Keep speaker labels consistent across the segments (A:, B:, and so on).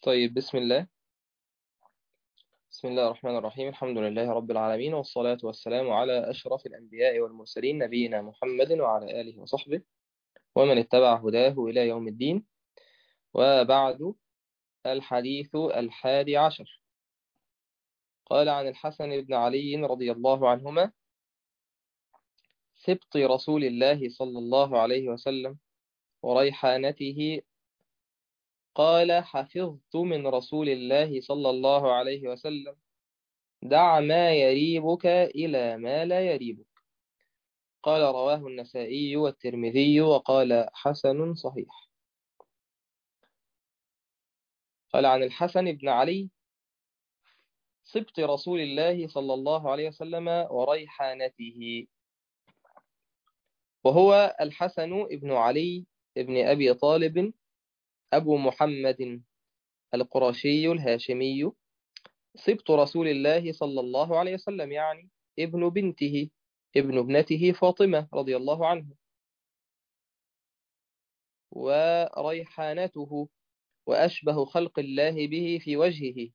A: طيب بسم الله بسم الله الرحمن الرحيم الحمد لله رب العالمين والصلاة والسلام على أشرف الأنبياء والمرسلين نبينا محمد وعلى آله وصحبه ومن اتبع هداه إلى يوم الدين وبعد الحديث الحادي عشر قال عن الحسن بن علي رضي الله عنهما سبط رسول الله صلى الله عليه وسلم وريحانته قال حفظت من رسول الله صلى الله عليه وسلم دع ما يريبك إلى ما لا يريبك قال رواه النسائي والترمذي وقال حسن صحيح قال عن الحسن بن علي سبط رسول الله صلى الله عليه وسلم وريحانته وهو الحسن بن علي بن أبي طالب أبو محمد القرشي الهاشمي سبط رسول الله صلى الله عليه وسلم يعني ابن بنته ابن ابنته فاطمة رضي الله عنه وريحانته وأشبه خلق الله به في وجهه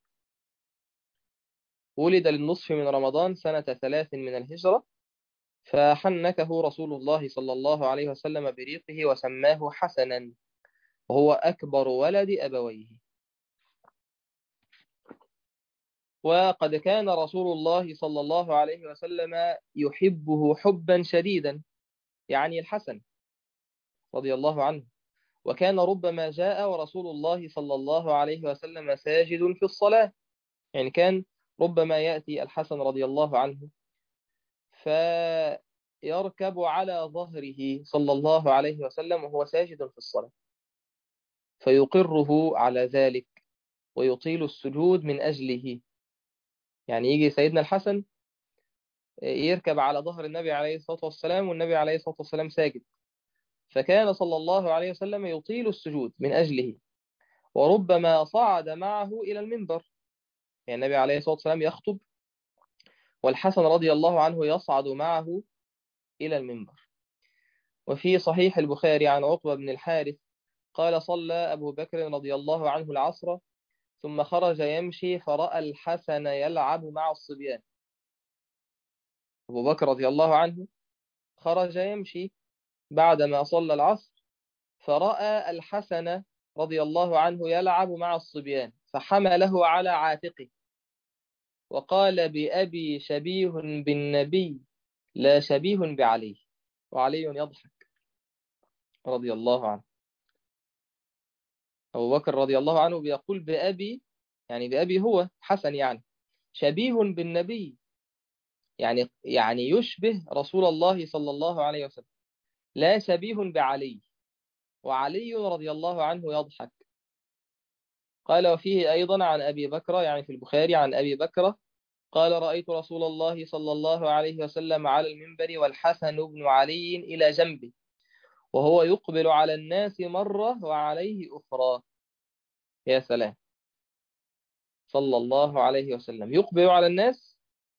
A: ولد للنصف من رمضان سنة ثلاث من الهجرة فحنكه رسول الله صلى الله عليه وسلم بريقه وسماه حسنا وهو أكبر ولد أبويه وقد كان رسول الله صلى الله عليه وسلم يحبه حبا شديدا يعني الحسن رضي الله عنه وكان ربما جاء ورسول الله صلى الله عليه وسلم ساجد في الصلاة يعني كان ربما يأتي الحسن رضي الله عنه فيركب على ظهره صلى الله عليه وسلم وهو ساجد في الصلاة فيقره على ذلك ويطيل السجود من أجله يعني يجي سيدنا الحسن يركب على ظهر النبي عليه الصلاة والسلام والنبي عليه الصلاة والسلام ساجد فكان صلى الله عليه وسلم يطيل السجود من أجله وربما صعد معه إلى المنبر يعني النبي عليه الصلاة والسلام يخطب والحسن رضي الله عنه يصعد معه إلى المنبر وفي صحيح البخاري عن عقبة بن الحارث قال صلى أبو بكر رضي الله عنه العصر ثم خرج يمشي فرأى الحسن يلعب مع الصبيان أبو بكر رضي الله عنه خرج يمشي بعدما صلى العصر فرأى الحسن رضي الله عنه يلعب مع الصبيان فحمله على عاتقه وقال بأبي شبيه بالنبي لا شبيه بعلي وعلي يضحك رضي الله عنه أبو بكر رضي الله عنه بيقول بأبي يعني بأبي هو حسن يعني شبيه بالنبي يعني يعني يشبه رسول الله صلى الله عليه وسلم لا شبيه بعلي وعلي رضي الله عنه يضحك قال وفيه أيضا عن أبي بكر يعني في البخاري عن أبي بكر قال رأيت رسول الله صلى الله عليه وسلم على المنبر والحسن بن علي إلى جنبه وهو يقبل على الناس مرة وعليه أخرى يا سلام صلى الله عليه وسلم يقبل على الناس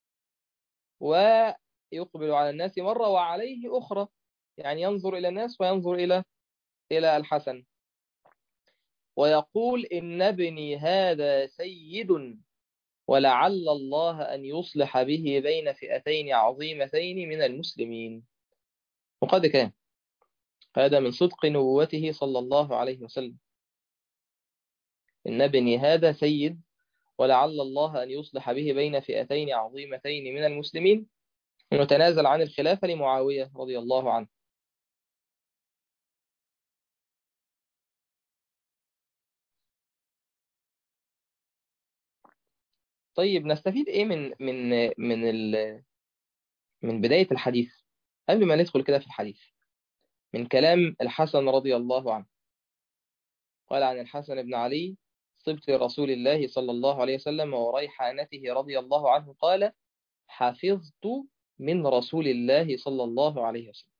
A: ويقبل على الناس مرة وعليه أخرى يعني ينظر إلى الناس وينظر إلى إلى الحسن ويقول إن ابني هذا سيد ولعل الله أن يصلح به بين فئتين عظيمتين من المسلمين وقد كان هذا من صدق نبوته صلى الله عليه وسلم إن ابني هذا سيد ولعل الله أن يصلح به بين فئتين عظيمتين من المسلمين وتنازل عن الخلافة لمعاوية رضي الله عنه طيب نستفيد ايه من من من ال من بداية الحديث قبل ما ندخل كده في الحديث من كلام الحسن رضي الله عنه قال عن الحسن بن علي صبت رسول الله صلى الله عليه وسلم وريحانته رضي الله عنه قال حفظت من رسول الله صلى الله عليه وسلم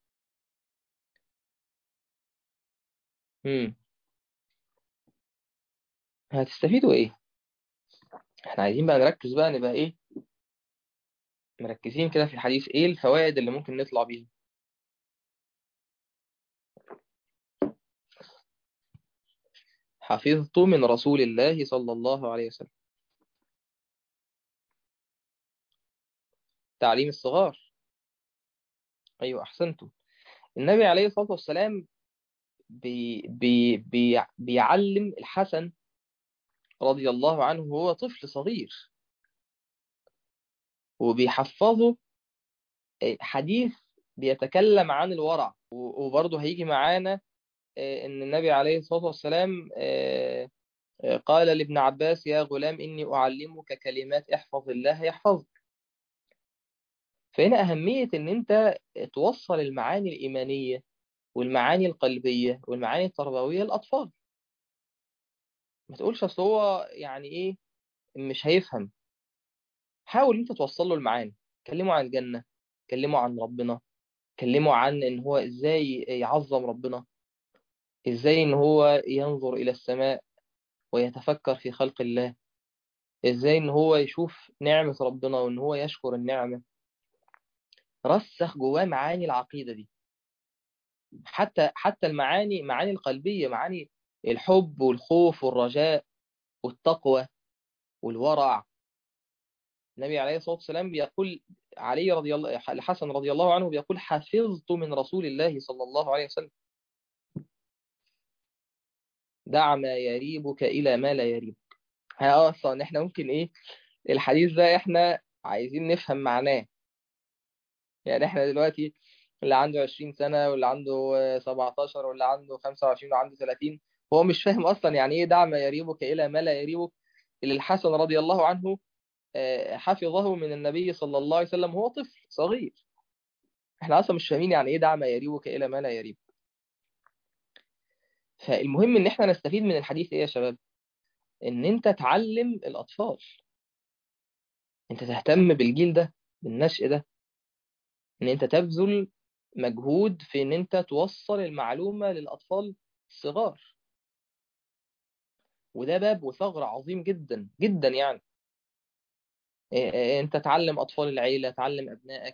A: امم هتستفيدوا ايه احنا عايزين بقى نركز بقى نبقى ايه مركزين كده في الحديث ايه الفوائد اللي ممكن نطلع بيها حفظت من رسول الله صلى الله عليه وسلم تعليم الصغار أيوة أحسنتم النبي عليه الصلاة والسلام بي بي بي بيعلم الحسن رضي الله عنه وهو طفل صغير وبيحفظه حديث بيتكلم عن الورع وبرضه هيجي معانا ان النبي عليه الصلاة والسلام قال لابن عباس يا غلام إني أعلمك كلمات احفظ الله يحفظك فهنا أهمية إن أنت توصل المعاني الإيمانية والمعاني القلبية والمعاني التربوية للأطفال ما تقولش أصل هو يعني إيه مش هيفهم حاول أنت توصل له المعاني كلمه عن الجنة كلمه عن ربنا كلمه عن إن هو إزاي يعظم ربنا إزاي إن هو ينظر إلى السماء ويتفكر في خلق الله إزاي إن هو يشوف نعمة ربنا وإن هو يشكر النعمة رسخ جواه معاني العقيدة دي حتى حتى المعاني معاني القلبية معاني الحب والخوف والرجاء والتقوى والورع النبي عليه الصلاة والسلام بيقول علي رضي الله الحسن رضي الله عنه بيقول حفظت من رسول الله صلى الله عليه وسلم دع ما يريبك إلى ما لا يريبك ها أصلا إحنا ممكن إيه الحديث ده إحنا عايزين نفهم معناه يعني إحنا دلوقتي اللي عنده 20 سنة واللي عنده 17 واللي عنده 25 واللي عنده 30 هو مش فاهم أصلا يعني إيه دع ما يريبك إلى ما لا يريبك اللي الحسن رضي الله عنه حفظه من النبي صلى الله عليه وسلم وهو طفل صغير احنا اصلا مش فاهمين يعني ايه دع ما يريبك الى ما لا يريبك فالمهم ان احنا نستفيد من الحديث ايه يا شباب ان انت تعلم الاطفال انت تهتم بالجيل ده بالنشء ده ان انت تبذل مجهود في ان انت توصل المعلومة للاطفال الصغار وده باب وثغر عظيم جدا جدا يعني انت تعلم اطفال العيله تعلم ابنائك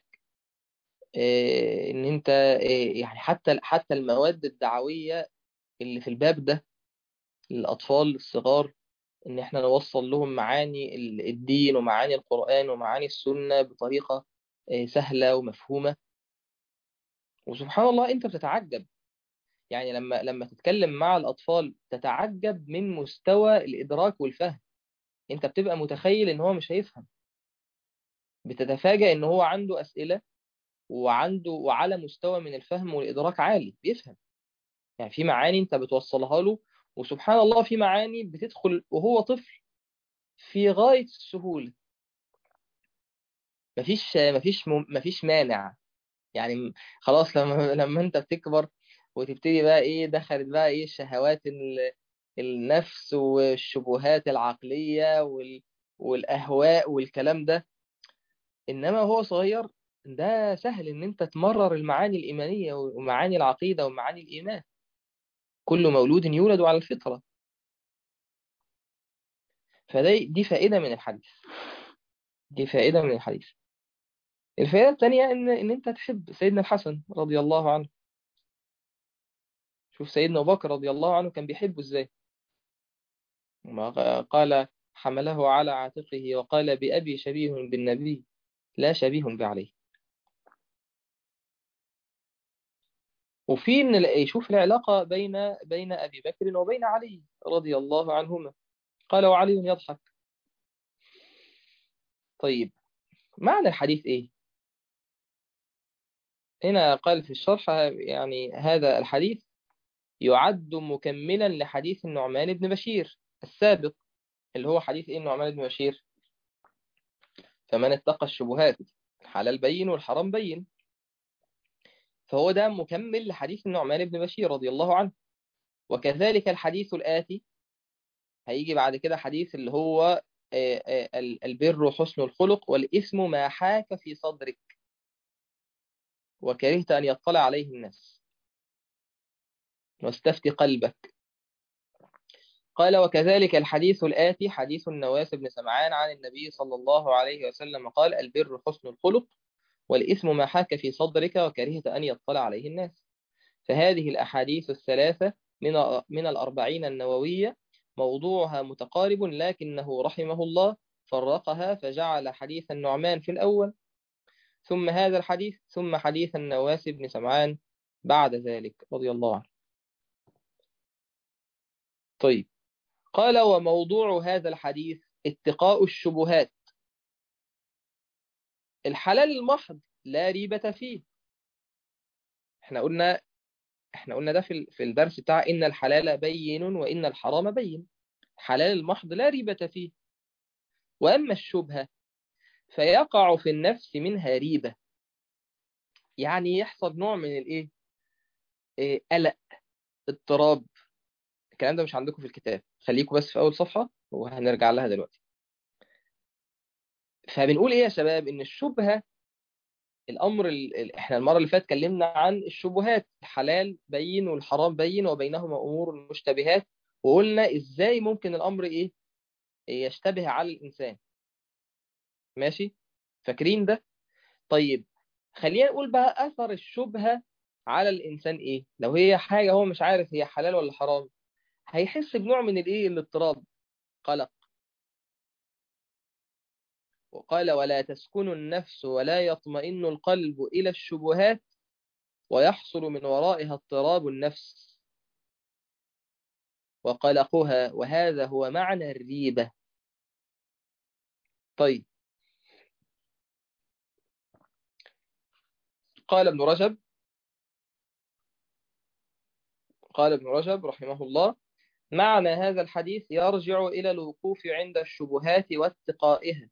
A: ان انت يعني حتى حتى المواد الدعويه اللي في الباب ده للاطفال الصغار ان احنا نوصل لهم معاني الدين ومعاني القران ومعاني السنه بطريقه سهله ومفهومه وسبحان الله انت بتتعجب يعني لما لما تتكلم مع الاطفال تتعجب من مستوى الادراك والفهم انت بتبقى متخيل ان هو مش هيفهم بتتفاجأ ان هو عنده اسئله وعنده وعلى مستوى من الفهم والادراك عالي بيفهم يعني في معاني انت بتوصلها له وسبحان الله في معاني بتدخل وهو طفل في غايه السهوله مفيش مفيش مفيش مانع يعني خلاص لما لما انت بتكبر وتبتدي بقى ايه دخلت بقى ايه شهوات النفس والشبهات العقليه وال والاهواء والكلام ده انما هو صغير ده سهل ان انت تمرر المعاني الايمانيه ومعاني العقيده ومعاني الايمان كل مولود يولد على الفطره فدي دي فائده من الحديث دي فائده من الحديث الفائده الثانيه ان ان انت تحب سيدنا الحسن رضي الله عنه شوف سيدنا ابو بكر رضي الله عنه كان بيحبه ازاي قال حمله على عاتقه وقال بأبي شبيه بالنبي لا شبيه بعليه وفي ان يشوف العلاقه بين بين ابي بكر وبين علي رضي الله عنهما قال وعلي يضحك طيب معنى الحديث ايه هنا قال في الشرح يعني هذا الحديث يعد مكملا لحديث النعمان بن بشير السابق اللي هو حديث ايه النعمان بن بشير فمن اتقى الشبهات الحلال بين والحرام بين فهو ده مكمل لحديث النعمان بن بشير رضي الله عنه وكذلك الحديث الآتي هيجي بعد كده حديث اللي هو البر حسن الخلق والإثم ما حاك في صدرك وكرهت أن يطلع عليه الناس واستفتي قلبك قال وكذلك الحديث الآتي حديث النواس بن سمعان عن النبي صلى الله عليه وسلم قال البر حسن الخلق والإثم ما حاك في صدرك وكرهت أن يطلع عليه الناس فهذه الأحاديث الثلاثة من من الأربعين النووية موضوعها متقارب لكنه رحمه الله فرقها فجعل حديث النعمان في الأول ثم هذا الحديث ثم حديث النواس بن سمعان بعد ذلك رضي الله عنه طيب قال وموضوع هذا الحديث اتقاء الشبهات الحلال المحض لا ريبة فيه احنا قلنا احنا قلنا ده في في الدرس بتاع ان الحلال بين وان الحرام بين حلال المحض لا ريبة فيه واما الشبهة فيقع في النفس منها ريبة يعني يحصل نوع من الايه إيه قلق اضطراب الكلام ده مش عندكم في الكتاب خليكم بس في اول صفحة وهنرجع لها دلوقتي فبنقول ايه يا شباب ان الشبهة الامر ال... احنا المره اللي فاتت اتكلمنا عن الشبهات الحلال بين والحرام بين وبينهما امور مشتبهات وقلنا ازاي ممكن الامر ايه يشتبه على الانسان ماشي فاكرين ده طيب خلينا نقول بقى اثر الشبهه على الانسان ايه لو هي حاجه هو مش عارف هي حلال ولا حرام هيحس بنوع من الايه الاضطراب قلق وقال ولا تسكن النفس ولا يطمئن القلب إلى الشبهات ويحصل من ورائها اضطراب النفس وقلقها وهذا هو معنى الريبة طيب قال ابن رجب قال ابن رجب رحمه الله معنى هذا الحديث يرجع إلى الوقوف عند الشبهات واتقائها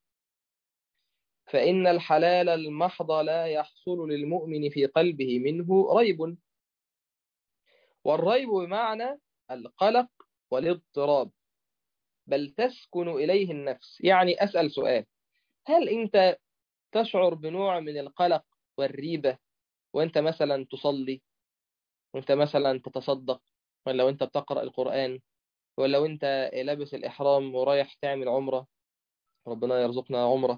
A: فإن الحلال المحض لا يحصل للمؤمن في قلبه منه ريب والريب بمعنى القلق والاضطراب بل تسكن إليه النفس يعني أسأل سؤال هل أنت تشعر بنوع من القلق والريبة وأنت مثلا تصلي وأنت مثلا تتصدق ولا وأنت بتقرأ القرآن ولا وأنت لابس الإحرام ورايح تعمل عمرة ربنا يرزقنا عمرة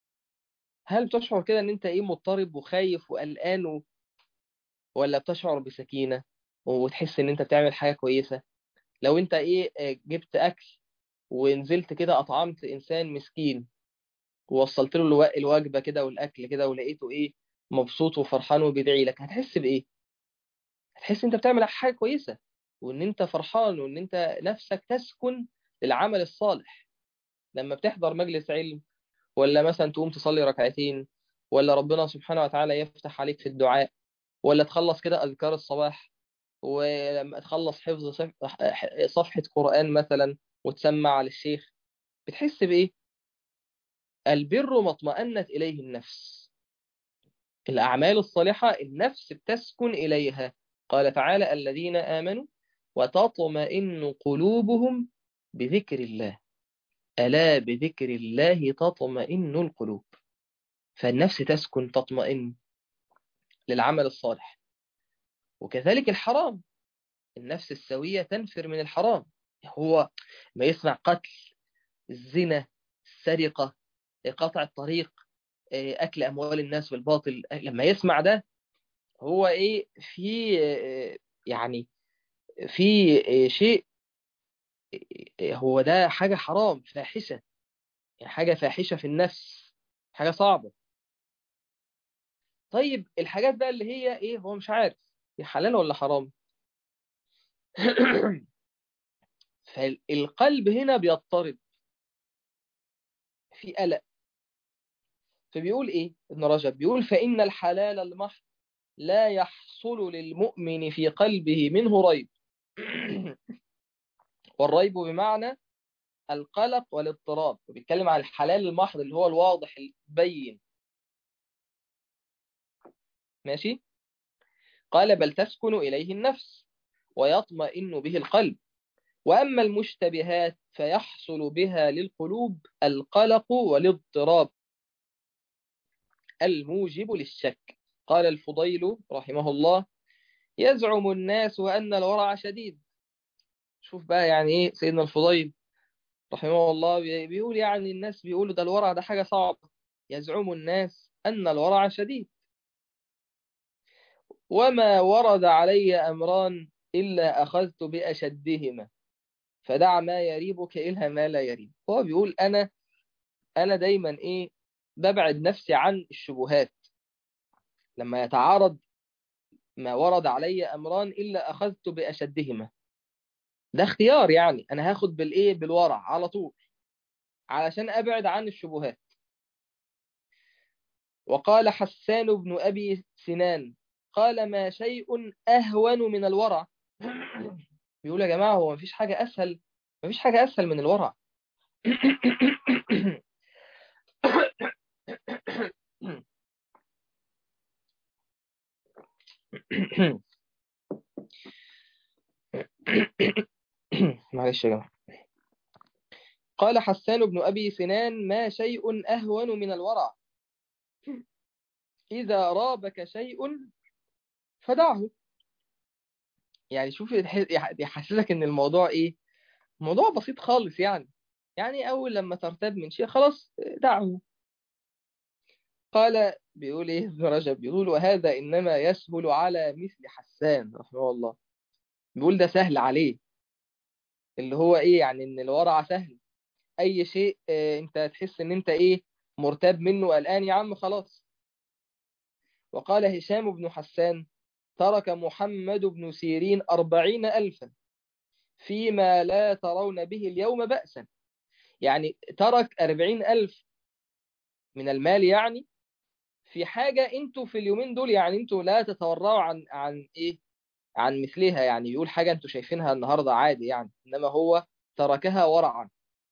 A: هل بتشعر كده ان انت ايه مضطرب وخايف وقلقان و... ولا بتشعر بسكينة وتحس ان انت بتعمل حاجة كويسة لو انت ايه جبت اكل ونزلت كده اطعمت انسان مسكين ووصلت له الوجبة كده والاكل كده ولقيته ايه مبسوط وفرحان وبيدعي لك هتحس بايه هتحس انت بتعمل حاجة كويسة وان انت فرحان وان انت نفسك تسكن للعمل الصالح لما بتحضر مجلس علم ولا مثلا تقوم تصلي ركعتين ولا ربنا سبحانه وتعالى يفتح عليك في الدعاء ولا تخلص كده أذكار الصباح ولما تخلص حفظ صفحة قرآن مثلا وتسمع للشيخ بتحس بإيه؟ البر ما اطمأنت إليه النفس الأعمال الصالحة النفس بتسكن إليها قال تعالى الذين آمنوا وتطمئن قلوبهم بذكر الله ألا بذكر الله تطمئن القلوب فالنفس تسكن تطمئن للعمل الصالح وكذلك الحرام النفس السوية تنفر من الحرام هو ما يسمع قتل الزنا السرقة قطع الطريق أكل أموال الناس بالباطل لما يسمع ده هو إيه في يعني في شيء هو ده حاجة حرام فاحشة يعني حاجة فاحشة في النفس حاجة صعبة طيب الحاجات بقى اللي هي ايه هو مش عارف هي حلال ولا حرام فالقلب هنا بيضطرب في قلق فبيقول ايه ابن رجب بيقول فإن الحلال المحض لا يحصل للمؤمن في قلبه منه ريب والريب بمعنى القلق والاضطراب وبيتكلم عن الحلال المحض اللي هو الواضح البين ماشي قال بل تسكن إليه النفس ويطمئن به القلب وأما المشتبهات فيحصل بها للقلوب القلق والاضطراب الموجب للشك قال الفضيل رحمه الله يزعم الناس أن الورع شديد شوف بقى يعني ايه سيدنا الفضيل رحمه الله بيقول يعني الناس بيقولوا ده الورع ده حاجة صعبة يزعم الناس أن الورع شديد وما ورد علي أمران إلا أخذت بأشدهما فدع ما يريبك إلى ما لا يريب هو بيقول أنا أنا دايما إيه ببعد نفسي عن الشبهات لما يتعارض ما ورد علي أمران إلا أخذت بأشدهما ده اختيار يعني أنا هاخد بالإيه بالورع على طول علشان أبعد عن الشبهات وقال حسان بن أبي سنان قال ما شيء أهون من الورع بيقول يا جماعة هو مفيش حاجة أسهل مفيش حاجة أسهل من الورع معلش يا جماعة قال حسان بن أبي سنان ما شيء أهون من الورع إذا رابك شيء فدعه يعني شوف يحسسك ان الموضوع ايه الموضوع بسيط خالص يعني يعني اول لما ترتاب من شيء خلاص دعه قال بيقول ايه ابن رجب بيقول وهذا انما يسهل على مثل حسان رحمه الله بيقول ده سهل عليه اللي هو ايه يعني ان الورع سهل اي شيء اه انت تحس ان انت ايه مرتاب منه قلقان يا عم خلاص وقال هشام بن حسان ترك محمد بن سيرين أربعين ألفا فيما لا ترون به اليوم بأسا يعني ترك أربعين ألف من المال يعني في حاجة انتوا في اليومين دول يعني انتوا لا تتورعوا عن عن ايه عن مثلها يعني يقول حاجة انتوا شايفينها النهاردة عادي يعني انما هو تركها ورعا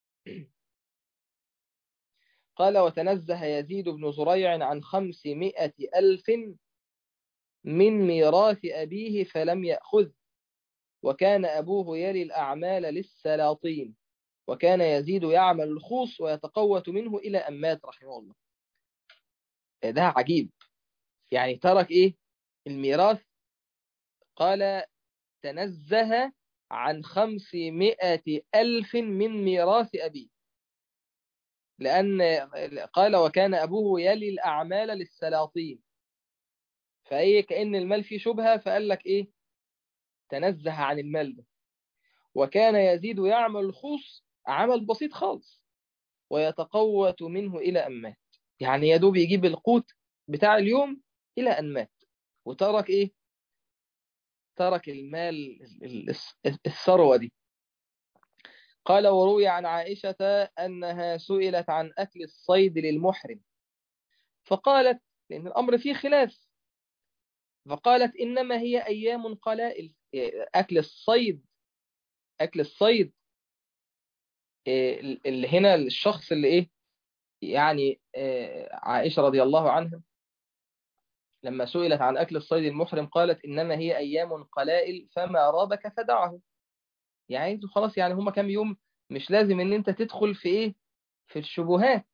A: قال وتنزه يزيد بن زريع عن خمسمائة ألف من ميراث أبيه فلم يأخذ وكان أبوه يلي الأعمال للسلاطين وكان يزيد يعمل الخوص ويتقوت منه إلى أن مات رحمه الله ده عجيب يعني ترك إيه الميراث قال تنزه عن خمسمائة ألف من ميراث أبيه لأن قال وكان أبوه يلي الأعمال للسلاطين فايه كأن المال فيه شبهة فقال لك ايه تنزه عن المال ده وكان يزيد يعمل الخوص عمل بسيط خالص ويتقوت منه إلى أن مات يعني يا دوب يجيب القوت بتاع اليوم إلى أن مات وترك إيه ترك المال الثروة دي قال وروي عن عائشة أنها سئلت عن أكل الصيد للمحرم فقالت لأن الأمر فيه خلاف فقالت إنما هي أيام قلائل أكل الصيد أكل الصيد اللي هنا الشخص اللي إيه يعني عائشة رضي الله عنها لما سئلت عن أكل الصيد المحرم قالت إنما هي أيام قلائل فما رابك فدعه يعني انتوا خلاص يعني هما كام يوم مش لازم ان انت تدخل في ايه في الشبهات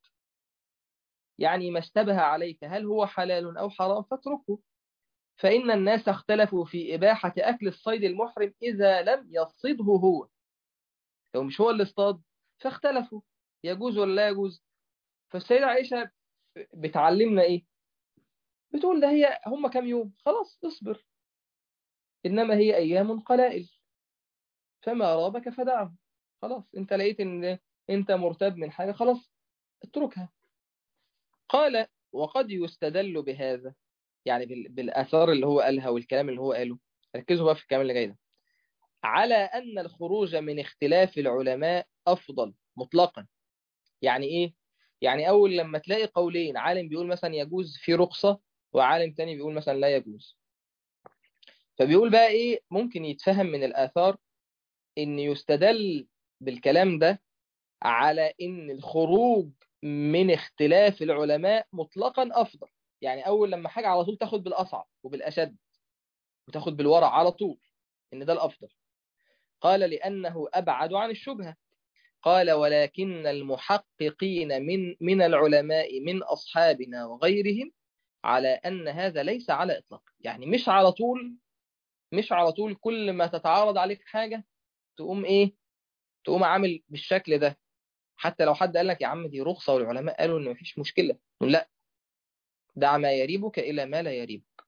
A: يعني ما اشتبه عليك هل هو حلال او حرام فاتركه فإن الناس اختلفوا في إباحة أكل الصيد المحرم إذا لم يصيده هو لو مش هو اللي اصطاد فاختلفوا يجوز ولا لا يجوز فالسيدة عائشة بتعلمنا إيه بتقول ده هي هم كام يوم خلاص اصبر إنما هي أيام قلائل فما رابك فدعه خلاص انت لقيت ان انت مرتب من حاجة خلاص اتركها قال وقد يستدل بهذا يعني بالآثار اللي هو قالها والكلام اللي هو قاله ركزوا بقى في الكلام اللي جاي ده على أن الخروج من اختلاف العلماء أفضل مطلقا يعني إيه؟ يعني أول لما تلاقي قولين عالم بيقول مثلا يجوز في رخصة وعالم تاني بيقول مثلا لا يجوز فبيقول بقى إيه ممكن يتفهم من الآثار إن يستدل بالكلام ده على إن الخروج من اختلاف العلماء مطلقا أفضل يعني أول لما حاجة على طول تاخد بالأصعب وبالأشد وتاخد بالورع على طول إن ده الأفضل قال لأنه أبعد عن الشبهة قال ولكن المحققين من من العلماء من أصحابنا وغيرهم على أن هذا ليس على إطلاق يعني مش على طول مش على طول كل ما تتعارض عليك حاجة تقوم إيه تقوم عامل بالشكل ده حتى لو حد قال لك يا عم دي رخصة والعلماء قالوا إن مفيش مشكلة لا دع ما يريبك إلى ما لا يريبك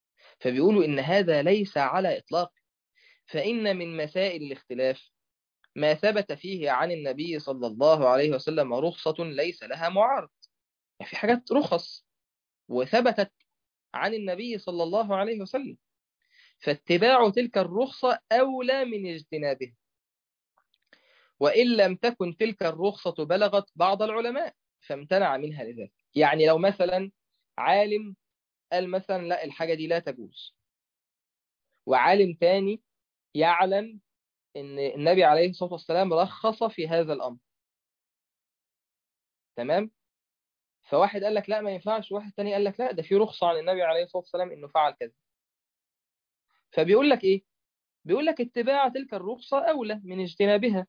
A: فبيقولوا إن هذا ليس على إطلاق فإن من مسائل الاختلاف ما ثبت فيه عن النبي صلى الله عليه وسلم رخصة ليس لها معارض يعني في حاجات رخص وثبتت عن النبي صلى الله عليه وسلم فاتباع تلك الرخصة أولى من اجتنابها وإن لم تكن تلك الرخصة بلغت بعض العلماء فامتنع منها لذلك يعني لو مثلا عالم قال مثلا لا الحاجة دي لا تجوز وعالم تاني يعلم ان النبي عليه الصلاة والسلام رخص في هذا الأمر تمام فواحد قال لك لا ما ينفعش واحد تاني قال لك لا ده في رخصة عن النبي عليه الصلاة والسلام انه فعل كذا فبيقول لك ايه بيقول لك اتباع تلك الرخصة أولى من اجتنابها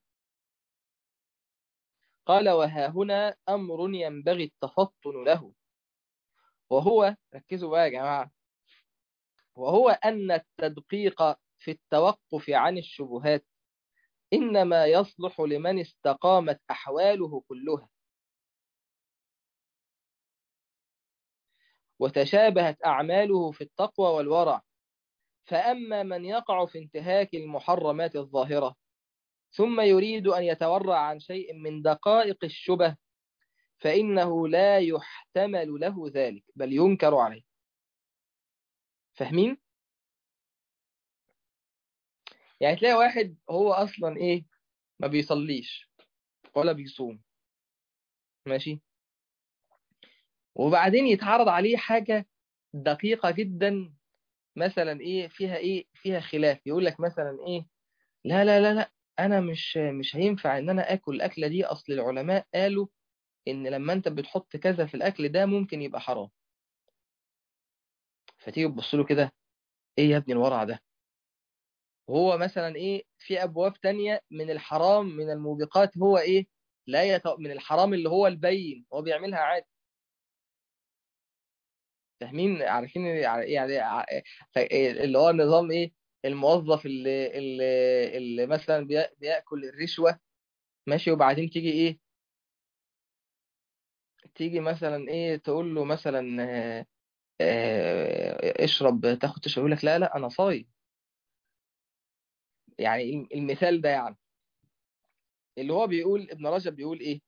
A: قال وها هنا أمر ينبغي التفطن له وهو ركزوا بقى يا جماعة وهو أن التدقيق في التوقف عن الشبهات إنما يصلح لمن استقامت أحواله كلها وتشابهت أعماله في التقوى والورع فأما من يقع في انتهاك المحرمات الظاهرة ثم يريد أن يتورع عن شيء من دقائق الشبه فإنه لا يحتمل له ذلك بل ينكر عليه فاهمين؟ يعني تلاقي واحد هو أصلا إيه ما بيصليش ولا بيصوم ماشي وبعدين يتعرض عليه حاجة دقيقة جدا مثلا إيه فيها إيه فيها خلاف يقول لك مثلا إيه لا لا لا لا أنا مش مش هينفع إن أنا آكل الأكلة دي أصل العلماء قالوا إن لما أنت بتحط كذا في الأكل ده ممكن يبقى حرام فتيجي تبص له كده إيه يا ابني الورع ده وهو مثلا إيه في أبواب تانية من الحرام من الموبقات هو إيه لا يت... من الحرام اللي هو البين هو بيعملها عادي فاهمين عارفين يعني اللي هو النظام ايه الموظف اللي اللي, اللي مثلا بياكل الرشوه ماشي وبعدين تيجي ايه تيجي مثلا ايه تقول له مثلا آه آه اشرب تاخد تشرب يقول لك لا لا انا صايم يعني المثال ده يعني اللي هو بيقول ابن رجب بيقول ايه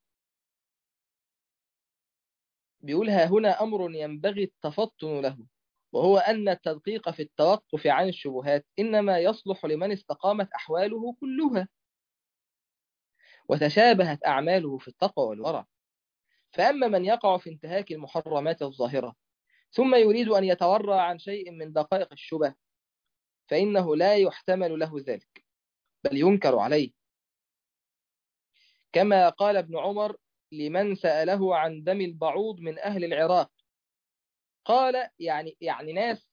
A: بيقول ها هنا أمر ينبغي التفطن له وهو أن التدقيق في التوقف عن الشبهات إنما يصلح لمن استقامت أحواله كلها وتشابهت أعماله في التقوى والورع فأما من يقع في انتهاك المحرمات الظاهرة ثم يريد أن يتورع عن شيء من دقائق الشبه فإنه لا يحتمل له ذلك بل ينكر عليه كما قال ابن عمر لمن سأله عن دم البعوض من أهل العراق قال يعني يعني ناس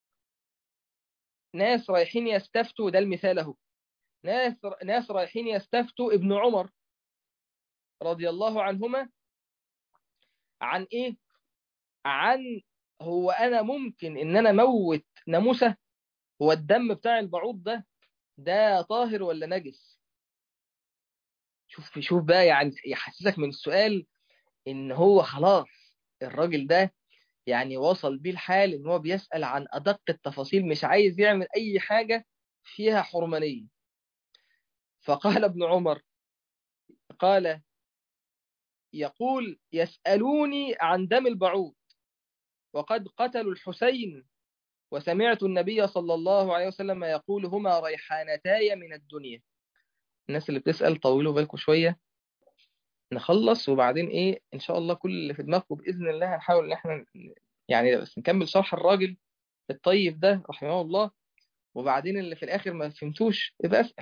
A: ناس رايحين يستفتوا ده المثال اهو ناس ناس رايحين يستفتوا ابن عمر رضي الله عنهما عن ايه عن هو انا ممكن ان انا اموت ناموسه هو الدم بتاع البعوض ده ده طاهر ولا نجس شوف شوف بقى يعني يحسسك من السؤال ان هو خلاص الراجل ده يعني وصل بيه الحال ان هو بيسأل عن ادق التفاصيل مش عايز يعمل اي حاجة فيها حرمانية فقال ابن عمر قال يقول يسألوني عن دم البعوض وقد قتلوا الحسين وسمعت النبي صلى الله عليه وسلم يقول هما ريحانتاي من الدنيا الناس اللي بتسأل طولوا بالكم شوية نخلص وبعدين ايه ان شاء الله كل اللي في دماغكم باذن الله هنحاول ان احنا يعني بس نكمل شرح الراجل الطيب ده رحمه الله وبعدين اللي في الاخر ما فهمتوش يبقى اسال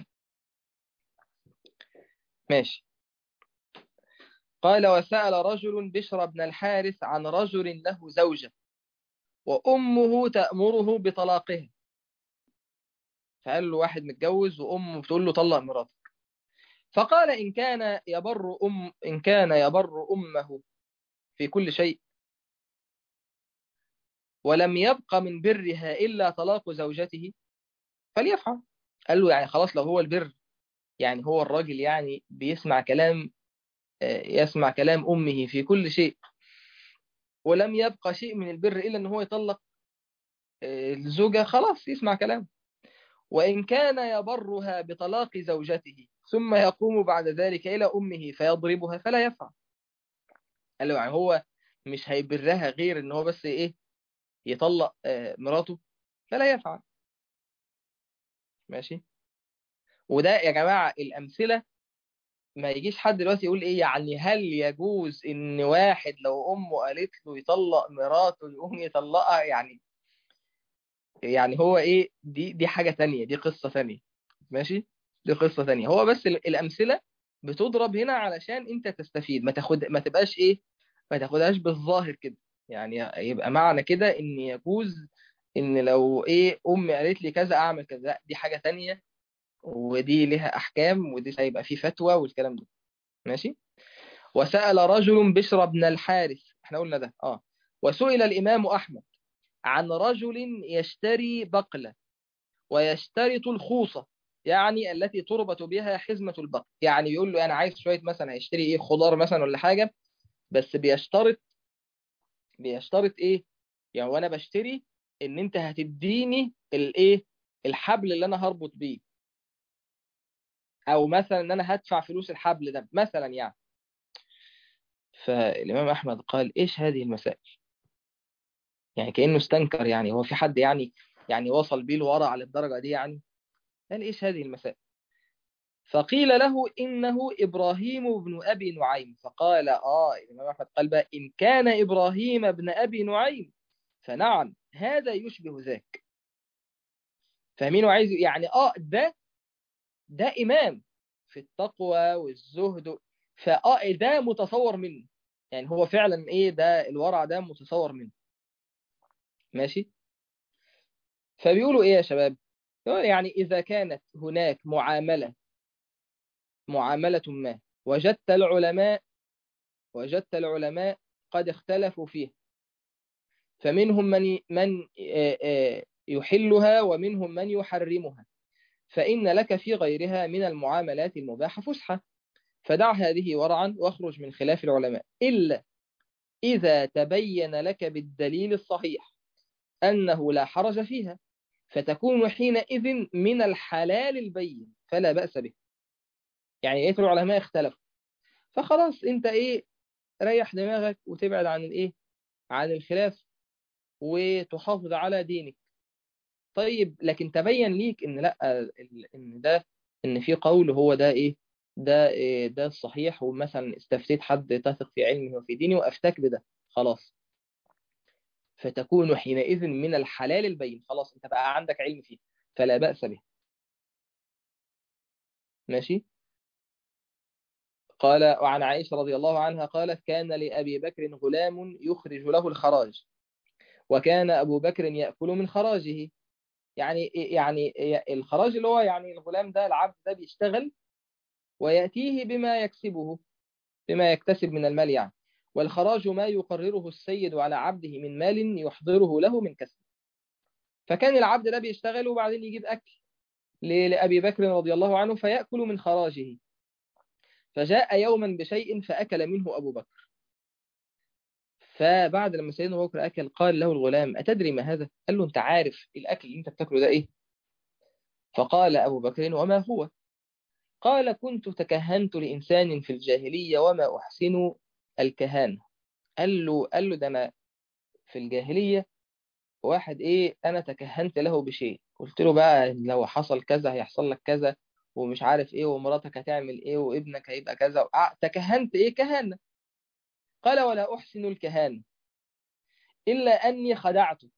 A: ماشي قال وسأل رجل بشر بن الحارث عن رجل له زوجة وأمه تأمره بطلاقها فقال له واحد متجوز وأمه بتقول له طلق مراتك فقال إن كان يبر أم إن كان يبر أمه في كل شيء ولم يبق من برها إلا طلاق زوجته فليفعل قال له يعني خلاص لو هو البر يعني هو الراجل يعني بيسمع كلام يسمع كلام أمه في كل شيء ولم يبقى شيء من البر إلا أن هو يطلق الزوجة خلاص يسمع كلام وإن كان يبرها بطلاق زوجته ثم يقوم بعد ذلك إلى أمه فيضربها فلا يفعل قال له يعني هو مش هيبرها غير ان هو بس ايه يطلق مراته فلا يفعل ماشي وده يا جماعة الأمثلة ما يجيش حد دلوقتي يقول ايه يعني هل يجوز ان واحد لو امه قالت له يطلق مراته يقوم يطلقها يعني يعني هو ايه دي دي حاجة تانية دي قصة تانية ماشي دي قصة تانية هو بس الأمثلة بتضرب هنا علشان انت تستفيد ما تاخد ما تبقاش ايه ما تاخدهاش بالظاهر كده يعني يبقى معنى كده ان يجوز ان لو ايه امي قالت لي كذا اعمل كذا دي حاجة تانية ودي لها احكام ودي هيبقى فيه فتوى والكلام ده ماشي وسأل رجل بشر بن الحارث احنا قلنا ده اه وسئل الامام احمد عن رجل يشتري بقلة ويشترط الخوصة يعني التي تربط بها حزمة البقر يعني بيقول له انا عايز شوية مثلا هيشتري ايه خضار مثلا ولا حاجة بس بيشترط بيشترط ايه يعني وانا بشتري ان انت هتديني الايه الحبل اللي انا هربط بيه او مثلا ان انا هدفع فلوس الحبل ده مثلا يعني فالامام احمد قال ايش هذه المسائل يعني كانه استنكر يعني هو في حد يعني يعني وصل بيه الورع على الدرجه دي يعني قال ايش هذه المسائل فقيل له إنه إبراهيم بن أبي نعيم فقال آه الإمام أحمد قال بقى إن كان إبراهيم بن أبي نعيم فنعم هذا يشبه ذاك فاهمين عايز يعني آه ده ده إمام في التقوى والزهد فآه ده متصور منه يعني هو فعلا إيه ده الورع ده متصور منه ماشي فبيقولوا إيه يا شباب يعني إذا كانت هناك معاملة معاملة ما وجدت العلماء وجدت العلماء قد اختلفوا فيها فمنهم من من يحلها ومنهم من يحرمها فإن لك في غيرها من المعاملات المباحة فسحة فدع هذه ورعا واخرج من خلاف العلماء إلا إذا تبين لك بالدليل الصحيح أنه لا حرج فيها فتكون حينئذ من الحلال البين فلا بأس به يعني ايه العلماء اختلفوا فخلاص انت ايه ريح دماغك وتبعد عن الايه عن الخلاف وتحافظ على دينك طيب لكن تبين ليك ان لا ان ده ان في قول هو ده ايه ده إيه ده الصحيح ومثلا استفتيت حد تثق في علمه وفي دينه وافتك بده خلاص فتكون حينئذ من الحلال البين خلاص انت بقى عندك علم فيه فلا بأس به ماشي قال وعن عائشة رضي الله عنها قالت كان لأبي بكر غلام يخرج له الخراج وكان أبو بكر يأكل من خراجه يعني يعني الخراج اللي هو يعني الغلام ده العبد ده بيشتغل ويأتيه بما يكسبه بما يكتسب من المال يعني والخراج ما يقرره السيد على عبده من مال يحضره له من كسب فكان العبد ده بيشتغل وبعدين يجيب أكل لأبي بكر رضي الله عنه فيأكل من خراجه فجاء يوما بشيء فأكل منه أبو بكر فبعد لما سيدنا أبو بكر أكل قال له الغلام أتدري ما هذا؟ قال له أنت عارف الأكل اللي أنت بتاكله ده إيه؟ فقال أبو بكر وما هو؟ قال كنت تكهنت لإنسان في الجاهلية وما أحسن الكهانة قال له قال له ده أنا في الجاهلية واحد إيه أنا تكهنت له بشيء قلت له بقى لو حصل كذا هيحصل لك كذا ومش عارف ايه ومراتك هتعمل ايه وابنك هيبقى كذا تكهنت ايه كهانة قال ولا احسن الكهانة الا اني خدعته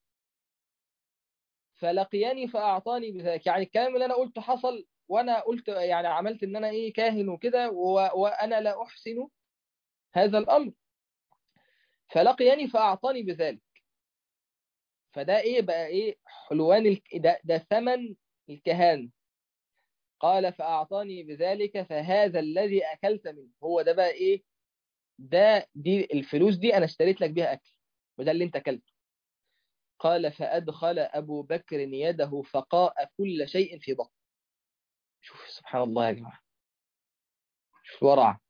A: فلقياني فاعطاني بذلك يعني الكلام اللي انا قلته حصل وانا قلت يعني عملت ان انا ايه كاهن وكده وانا لا احسن هذا الامر فلقياني فاعطاني بذلك فده ايه بقى ايه حلوان ال... ده, ده ثمن الكهانه قال فأعطاني بذلك فهذا الذي أكلت منه هو ده بقى إيه ده دي الفلوس دي أنا اشتريت لك بيها أكل وده اللي أنت أكلته قال فأدخل أبو بكر يده فقاء كل شيء في بطن شوف سبحان الله يا جماعة شوف ورع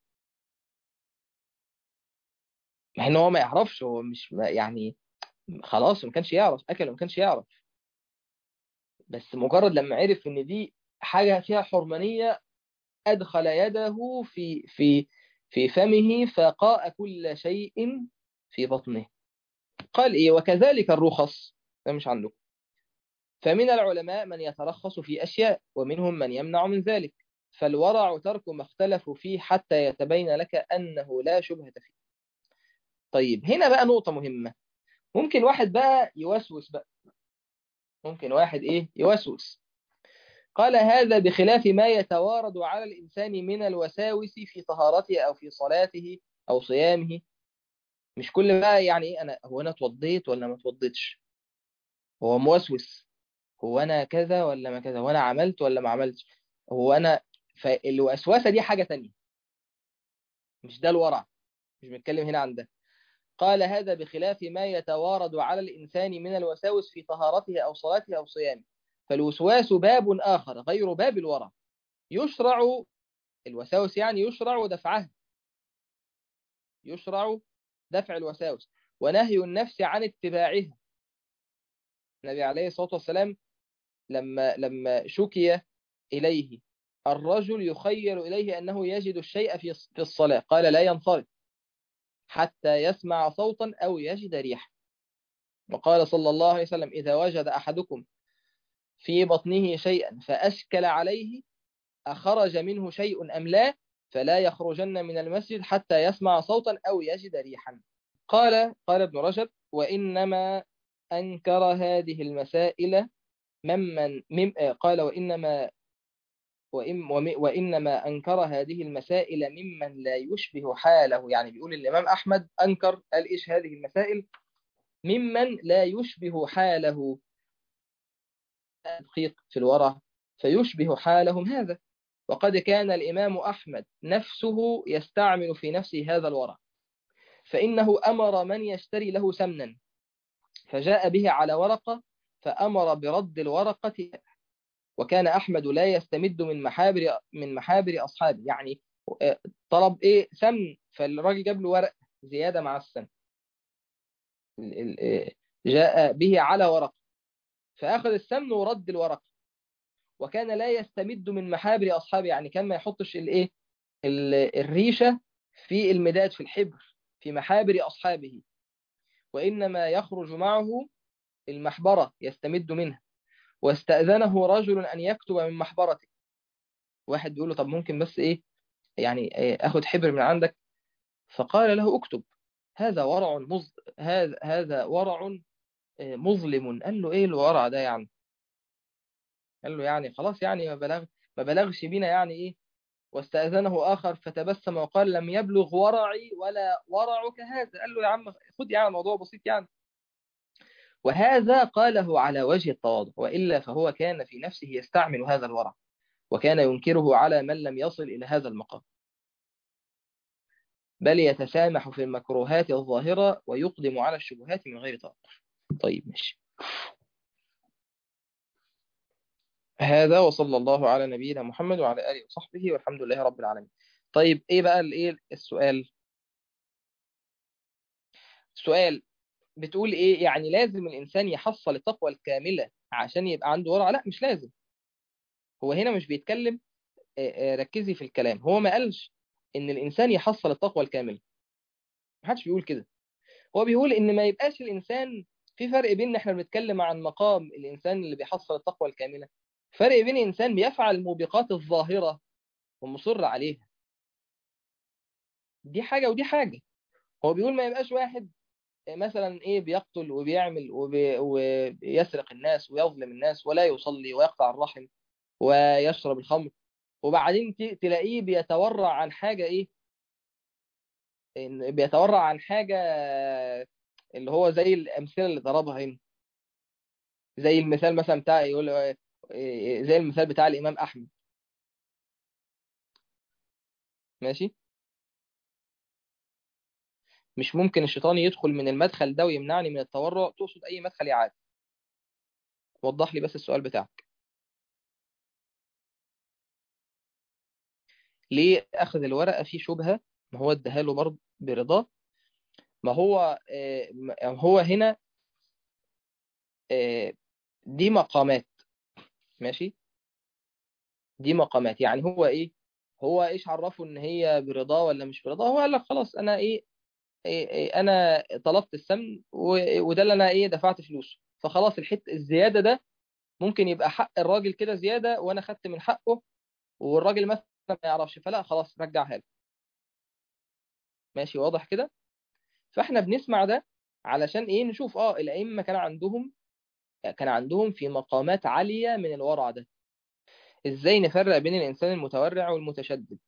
A: مع ان هو ما يعرفش هو مش يعني خلاص ما كانش يعرف اكل ما كانش يعرف بس مجرد لما عرف ان دي حاجة فيها حرمانية أدخل يده في في في فمه فقاء كل شيء في بطنه قال إيه وكذلك الرخص ده مش عندكم فمن العلماء من يترخص في أشياء ومنهم من يمنع من ذلك فالورع ترك ما اختلفوا فيه حتى يتبين لك أنه لا شبهة فيه طيب هنا بقى نقطة مهمة ممكن واحد بقى يوسوس بقى ممكن واحد إيه يوسوس قال هذا بخلاف ما يتوارد على الإنسان من الوساوس في طهارته أو في صلاته أو صيامه مش كل بقى يعني إيه أنا هو أنا اتوضيت ولا ما اتوضيتش هو موسوس هو أنا كذا ولا ما كذا وأنا عملت ولا ما عملتش هو أنا فالوسوسة دي حاجة تانية مش ده الورع مش بنتكلم هنا عن ده قال هذا بخلاف ما يتوارد على الإنسان من الوساوس في طهارته أو صلاته أو صيامه فالوسواس باب آخر غير باب الورع يشرع الوساوس يعني يشرع دفعها يشرع دفع الوساوس ونهي النفس عن اتباعها النبي عليه الصلاة والسلام لما لما شكي إليه الرجل يخيل إليه أنه يجد الشيء في في الصلاة قال لا ينصرف حتى يسمع صوتا أو يجد ريحا وقال صلى الله عليه وسلم إذا وجد أحدكم في بطنه شيئا فأشكل عليه أخرج منه شيء أم لا فلا يخرجن من المسجد حتى يسمع صوتا أو يجد ريحا قال قال ابن رجب وإنما أنكر هذه المسائل ممن مم قال وإنما وإن وإنما أنكر هذه المسائل ممن لا يشبه حاله يعني بيقول الإمام أحمد أنكر قال إيش هذه المسائل ممن لا يشبه حاله تدقيق في الورع فيشبه حالهم هذا وقد كان الإمام أحمد نفسه يستعمل في نفسه هذا الورع فإنه أمر من يشتري له سمنا فجاء به على ورقة فأمر برد الورقة وكان أحمد لا يستمد من محابر من محابر أصحابه يعني طلب إيه سمن فالراجل جاب له ورق زيادة مع السمن جاء به على ورقة فأخذ السمن ورد الورقة وكان لا يستمد من محابر أصحابه يعني كان ما يحطش الإيه الريشة في المداد في الحبر في محابر أصحابه وإنما يخرج معه المحبرة يستمد منها واستأذنه رجل أن يكتب من محبرته واحد بيقول له طب ممكن بس إيه يعني أخذ حبر من عندك فقال له اكتب هذا ورع مز... هذا هذا ورع مظلم قال له ايه الورع ده يعني قال له يعني خلاص يعني ما بلغ ما بلغش بينا يعني ايه واستأذنه آخر فتبسم وقال لم يبلغ ورعي ولا ورعك هذا قال له يا عم خد يعني الموضوع بسيط يعني وهذا قاله على وجه التواضع وإلا فهو كان في نفسه يستعمل هذا الورع وكان ينكره على من لم يصل إلى هذا المقام بل يتسامح في المكروهات الظاهرة ويقدم على الشبهات من غير توقف طيب ماشي هذا وصلى الله على نبينا محمد وعلى آله وصحبه والحمد لله رب العالمين طيب ايه بقى الايه السؤال السؤال بتقول ايه يعني لازم الانسان يحصل التقوى الكاملة عشان يبقى عنده ورع لا مش لازم هو هنا مش بيتكلم ركزي في الكلام هو ما قالش ان الانسان يحصل التقوى الكاملة محدش بيقول كده هو بيقول ان ما يبقاش الانسان في فرق بين احنا بنتكلم عن مقام الانسان اللي بيحصل التقوى الكامله فرق بين انسان بيفعل الموبقات الظاهره ومصر عليها دي حاجه ودي حاجه هو بيقول ما يبقاش واحد مثلا ايه بيقتل وبيعمل وبي ويسرق الناس ويظلم الناس ولا يصلي ويقطع الرحم ويشرب الخمر وبعدين تلاقيه بيتورع عن حاجه ايه بيتورع عن حاجه اللي هو زي الامثله اللي ضربها هنا زي المثال مثلا بتاع يقول زي المثال بتاع الامام احمد ماشي مش ممكن الشيطان يدخل من المدخل ده ويمنعني من التورع تقصد اي مدخل يعاد وضح لي بس السؤال بتاعك ليه اخذ الورقه فيه شبهه ما هو اداها له برضه برضاه ما هو هو هنا دي مقامات ماشي دي مقامات يعني هو ايه هو ايش عرفه ان هي برضاه ولا مش برضاه هو قال لك خلاص انا ايه, إيه, إيه انا طلبت السمن وده اللي انا ايه دفعت فلوسه فخلاص الحت الزياده ده ممكن يبقى حق الراجل كده زياده وانا خدت من حقه والراجل مثلا ما يعرفش فلا خلاص رجعها له ماشي واضح كده فاحنا بنسمع ده علشان ايه نشوف اه الائمه كان عندهم كان عندهم في مقامات عاليه من الورع ده ازاي نفرق بين الانسان المتورع والمتشدد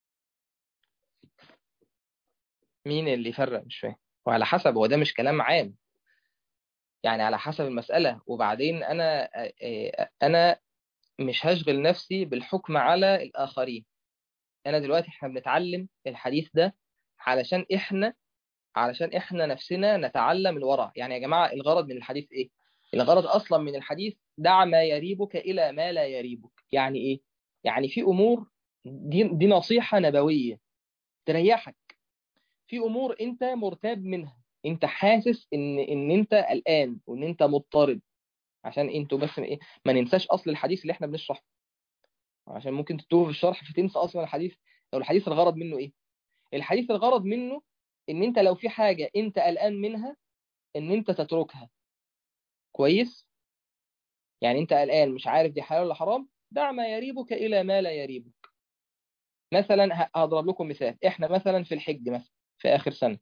A: مين اللي يفرق مش فاهم وعلى حسب هو ده مش كلام عام يعني على حسب المسألة وبعدين أنا أنا مش هشغل نفسي بالحكم على الآخرين أنا دلوقتي إحنا بنتعلم الحديث ده علشان إحنا علشان إحنا نفسنا نتعلم الورع يعني يا جماعة الغرض من الحديث إيه؟ الغرض أصلا من الحديث دع ما يريبك إلى ما لا يريبك يعني إيه؟ يعني في أمور دي, دي نصيحة نبوية تريحك في أمور أنت مرتاب منها أنت حاسس إن إن أنت قلقان وإن أنت مضطرب عشان أنتوا بس إيه ما ننساش أصل الحديث اللي إحنا بنشرحه عشان ممكن تتوه في الشرح فتنسى أصلا الحديث لو الحديث الغرض منه إيه؟ الحديث الغرض منه إن أنت لو في حاجة أنت قلقان منها إن أنت تتركها كويس؟ يعني أنت قلقان مش عارف دي حلال ولا حرام دع ما يريبك إلى ما لا يريبك مثلا هضرب لكم مثال احنا مثلا في الحج مثلا في آخر سنة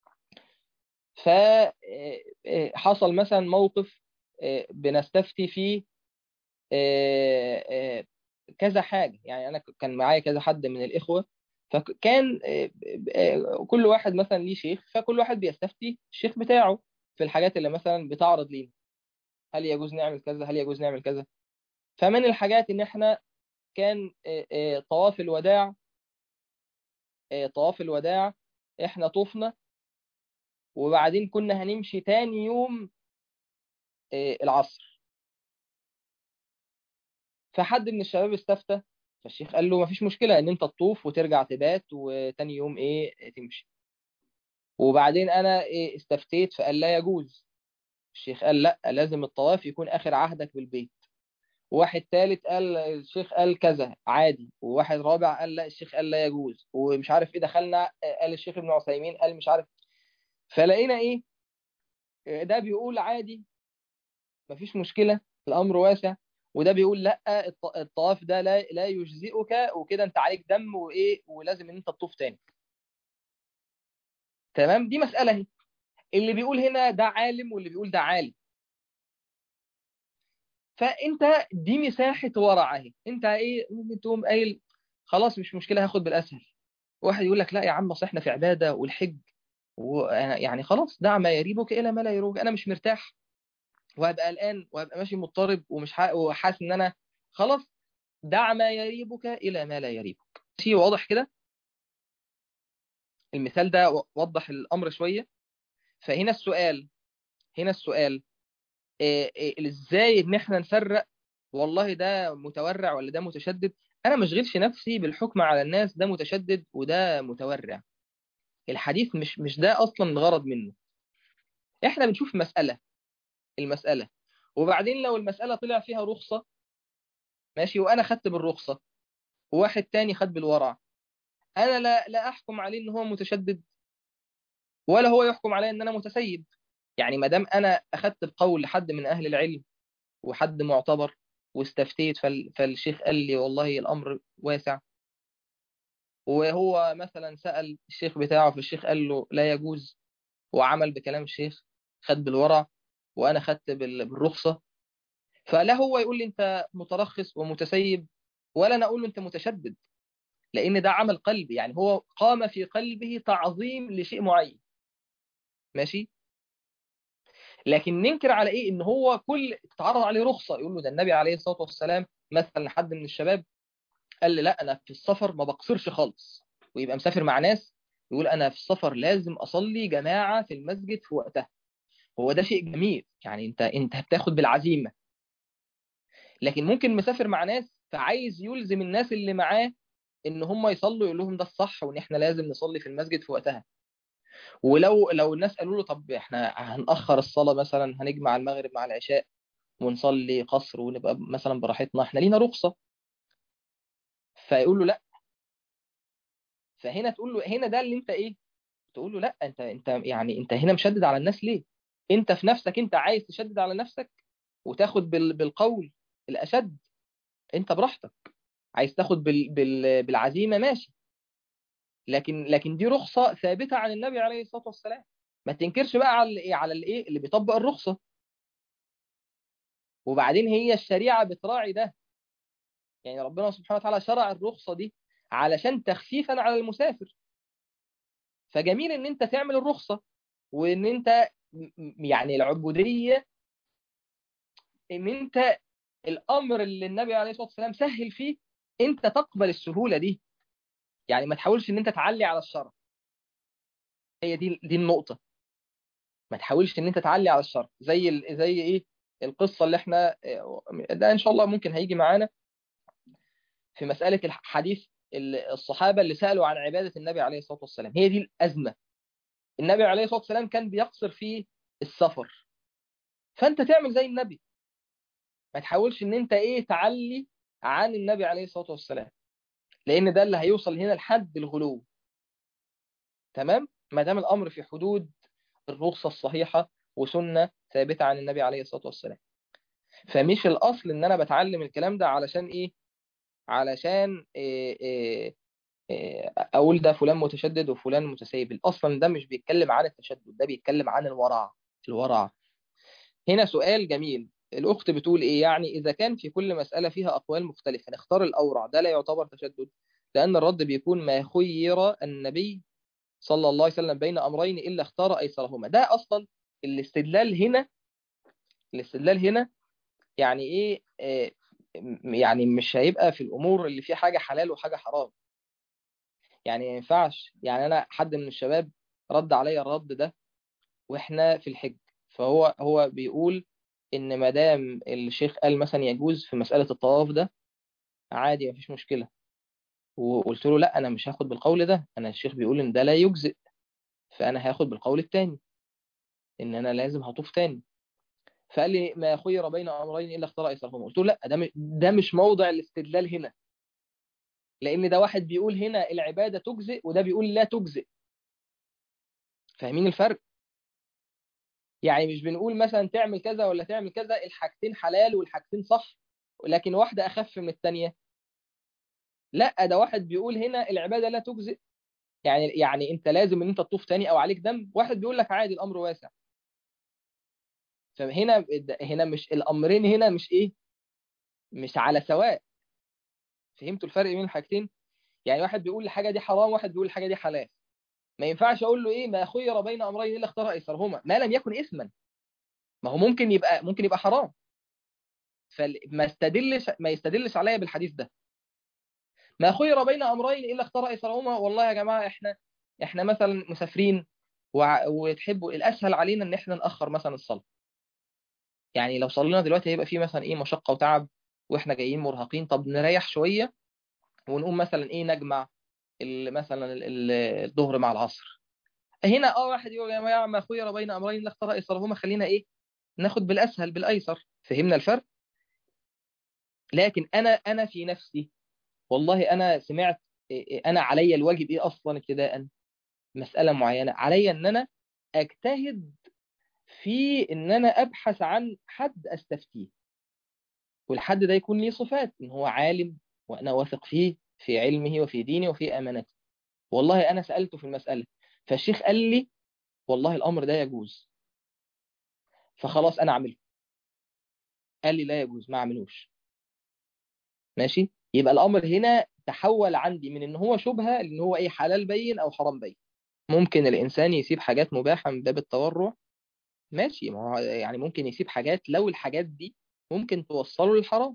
A: فحصل مثلا موقف بنستفتي فيه كذا حاجة يعني أنا كان معايا كذا حد من الإخوة فكان كل واحد مثلا ليه شيخ فكل واحد بيستفتي الشيخ بتاعه في الحاجات اللي مثلا بتعرض لينا هل يجوز نعمل كذا هل يجوز نعمل كذا فمن الحاجات ان احنا كان طواف الوداع طواف الوداع احنا طفنا وبعدين كنا هنمشي تاني يوم العصر فحد من الشباب استفتى فالشيخ قال له مفيش مشكلة ان انت تطوف وترجع تبات وتاني يوم ايه تمشي وبعدين انا إيه استفتيت فقال لا يجوز الشيخ قال لا لازم الطواف يكون اخر عهدك بالبيت واحد ثالث قال الشيخ قال كذا عادي وواحد رابع قال لا الشيخ قال لا يجوز ومش عارف ايه دخلنا قال الشيخ ابن عثيمين قال مش عارف فلقينا ايه ده بيقول عادي مفيش مشكلة الامر واسع وده بيقول لا الطواف ده لا لا يجزئك وكده انت عليك دم وايه ولازم ان انت تطوف تاني تمام دي مسألة اهي اللي بيقول هنا ده عالم واللي بيقول ده عالم فانت دي مساحه ورع اهي انت ايه ممكن تقوم قايل خلاص مش مشكله هاخد بالاسهل واحد يقول لك لا يا عم اصل احنا في عباده والحج يعني خلاص دع ما يريبك الى ما لا يروك انا مش مرتاح وهبقى قلقان وهبقى ماشي مضطرب ومش وحاسس ان انا خلاص دع ما يريبك الى ما لا يريبك شيء واضح كده المثال ده وضح الامر شويه فهنا السؤال هنا السؤال ازاي ان احنا نفرق والله ده متورع ولا ده متشدد انا ما اشغلش نفسي بالحكم على الناس ده متشدد وده متورع الحديث مش مش ده اصلا الغرض منه احنا بنشوف مسألة المسألة وبعدين لو المسألة طلع فيها رخصة ماشي وانا خدت بالرخصة وواحد تاني خد بالورع انا لا لا احكم عليه ان هو متشدد ولا هو يحكم عليه ان انا متسيب يعني ما دام انا اخذت بقول حد من اهل العلم وحد معتبر واستفتيت فال... فالشيخ قال لي والله الامر واسع وهو مثلا سأل الشيخ بتاعه فالشيخ قال له لا يجوز وعمل بكلام الشيخ خد بالورع وانا خدت بال... بالرخصة فلا هو يقول لي انت مترخص ومتسيب ولا انا اقول له انت متشدد لان ده عمل قلبي يعني هو قام في قلبه تعظيم لشيء معين ماشي لكن ننكر على ايه ان هو كل تتعرض عليه رخصه يقول له ده النبي عليه الصلاه والسلام مثلا حد من الشباب قال لي لا انا في السفر ما بقصرش خالص ويبقى مسافر مع ناس يقول انا في السفر لازم اصلي جماعه في المسجد في وقتها هو ده شيء جميل يعني انت انت بتاخد بالعزيمه لكن ممكن مسافر مع ناس فعايز يلزم الناس اللي معاه ان هم يصلوا يقول لهم ده الصح وان احنا لازم نصلي في المسجد في وقتها ولو لو الناس قالوا له طب احنا هنأخر الصلاة مثلا هنجمع المغرب مع العشاء ونصلي قصر ونبقى مثلا براحتنا احنا لينا رخصة فيقول له لا فهنا تقول له هنا ده اللي انت ايه تقول له لا انت انت يعني انت هنا مشدد على الناس ليه انت في نفسك انت عايز تشدد على نفسك وتاخد بال بالقول الاشد انت براحتك عايز تاخد بال بال بالعزيمه ماشي لكن لكن دي رخصه ثابته عن النبي عليه الصلاه والسلام ما تنكرش بقى على الايه على الايه اللي بيطبق الرخصه وبعدين هي الشريعه بتراعي ده يعني ربنا سبحانه وتعالى شرع الرخصه دي علشان تخفيفا على المسافر فجميل ان انت تعمل الرخصه وان انت يعني العبوديه ان انت الامر اللي النبي عليه الصلاه والسلام سهل فيه انت تقبل السهوله دي يعني ما تحاولش ان انت تعلي على الشرع هي دي دي النقطه ما تحاولش ان انت تعلي على الشرع زي ال... زي ايه القصه اللي احنا ده ان شاء الله ممكن هيجي معانا في مساله الحديث الصحابه اللي سالوا عن عباده النبي عليه الصلاه والسلام هي دي الازمه النبي عليه الصلاه والسلام كان بيقصر في السفر فانت تعمل زي النبي ما تحاولش ان انت ايه تعلي عن النبي عليه الصلاه والسلام لان ده اللي هيوصل هنا لحد الغلو تمام ما دام الامر في حدود الرخصه الصحيحه وسنه ثابته عن النبي عليه الصلاه والسلام فمش الاصل ان انا بتعلم الكلام ده علشان ايه علشان إيه إيه إيه اقول ده فلان متشدد وفلان متسيب اصلا ده مش بيتكلم عن التشدد ده بيتكلم عن الورع الورع هنا سؤال جميل الأخت بتقول إيه يعني إذا كان في كل مسألة فيها أقوال مختلفة نختار الأورع ده لا يعتبر تشدد لأن الرد بيكون ما خير النبي صلى الله عليه وسلم بين أمرين إلا اختار أيسرهما ده أصلا الاستدلال هنا الاستدلال هنا يعني إيه آه يعني مش هيبقى في الأمور اللي فيها حاجة حلال وحاجة حرام يعني ما ينفعش يعني أنا حد من الشباب رد عليا الرد ده وإحنا في الحج فهو هو بيقول ان ما دام الشيخ قال مثلا يجوز في مساله الطواف ده عادي مفيش مشكله وقلت له لا انا مش هاخد بالقول ده انا الشيخ بيقول ان ده لا يجزئ فانا هاخد بالقول الثاني ان انا لازم هطوف تاني فقال لي ما خير بين امرين الا اختار ايسرهما قلت له لا ده ده مش موضع الاستدلال هنا لان ده واحد بيقول هنا العباده تجزئ وده بيقول لا تجزئ فاهمين الفرق يعني مش بنقول مثلا تعمل كذا ولا تعمل كذا الحاجتين حلال والحاجتين صح لكن واحدة أخف من الثانية لا ده واحد بيقول هنا العبادة لا تجزئ يعني يعني انت لازم ان انت تطوف تاني او عليك دم واحد بيقول لك عادي الامر واسع فهنا هنا مش الامرين هنا مش ايه مش على سواء فهمتوا الفرق بين الحاجتين يعني واحد بيقول الحاجه دي حرام واحد بيقول الحاجه دي حلال ما ينفعش اقول له ايه ما خير بين امرين الا اختار ايسرهما ما لم يكن اثما ما هو ممكن يبقى ممكن يبقى حرام فما استدلش ما يستدلش عليا بالحديث ده ما خير بين امرين الا اختار ايسرهما والله يا جماعه احنا احنا مثلا مسافرين وع... وتحبوا الاسهل علينا ان احنا ناخر مثلا الصلاه يعني لو صلينا دلوقتي هيبقى في مثلا ايه مشقه وتعب واحنا جايين مرهقين طب نريح شويه ونقوم مثلا ايه نجمع مثلا الظهر مع العصر هنا اه واحد يقول يا جماعه ما خير بين امرين لا اختار ايسرهما خلينا ايه ناخد بالاسهل بالايسر فهمنا الفرق لكن انا انا في نفسي والله انا سمعت انا عليا الواجب ايه اصلا ابتداء مساله معينه عليا ان انا اجتهد في ان انا ابحث عن حد استفتيه والحد ده يكون ليه صفات ان هو عالم وانا واثق فيه في علمه وفي دينه وفي امانته والله انا سالته في المساله فالشيخ قال لي والله الامر ده يجوز فخلاص انا اعمله قال لي لا يجوز ما اعملوش ماشي يبقى الامر هنا تحول عندي من ان هو شبهه لان هو ايه حلال بين او حرام بين ممكن الانسان يسيب حاجات مباحه من باب التورع ماشي ما هو يعني ممكن يسيب حاجات لو الحاجات دي ممكن توصله للحرام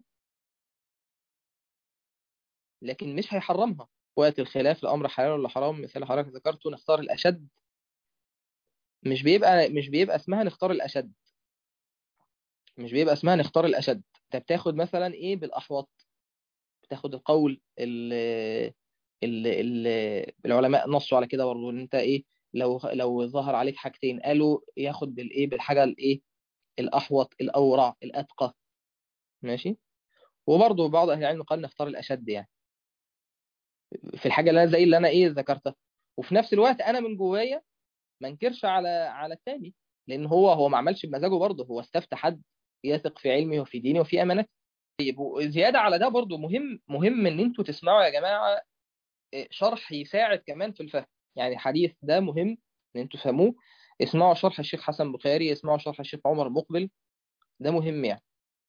A: لكن مش هيحرمها وقت الخلاف الامر حلال ولا حرام مثال حضرتك ذكرته نختار الاشد مش بيبقى مش بيبقى اسمها نختار الاشد مش بيبقى اسمها نختار الاشد انت بتاخد مثلا ايه بالاحوط بتاخد القول اللي اللي العلماء نصوا على كده برضه ان انت ايه لو لو ظهر عليك حاجتين قالوا ياخد بالايه بالحاجه الايه الاحوط الاورع الاتقى ماشي وبرضه بعض اهل العلم قال نختار الاشد يعني في الحاجه اللي انا زي اللي انا ايه ذكرتها وفي نفس الوقت انا من جوايا ما انكرش على على التاني لان هو هو ما عملش بمزاجه برضه هو استفتى حد يثق في علمه وفي دينه وفي امانته طيب وزياده على ده برضه مهم مهم ان انتوا تسمعوا يا جماعه شرح يساعد كمان في الفهم يعني الحديث ده مهم ان انتوا تفهموه اسمعوا شرح الشيخ حسن بخاري اسمعوا شرح الشيخ عمر مقبل ده مهم يعني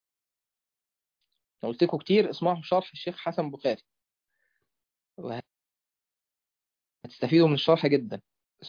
A: قلت لكم كتير اسمعوا شرح الشيخ حسن بخاري هتستفيدوا من الشرح جدا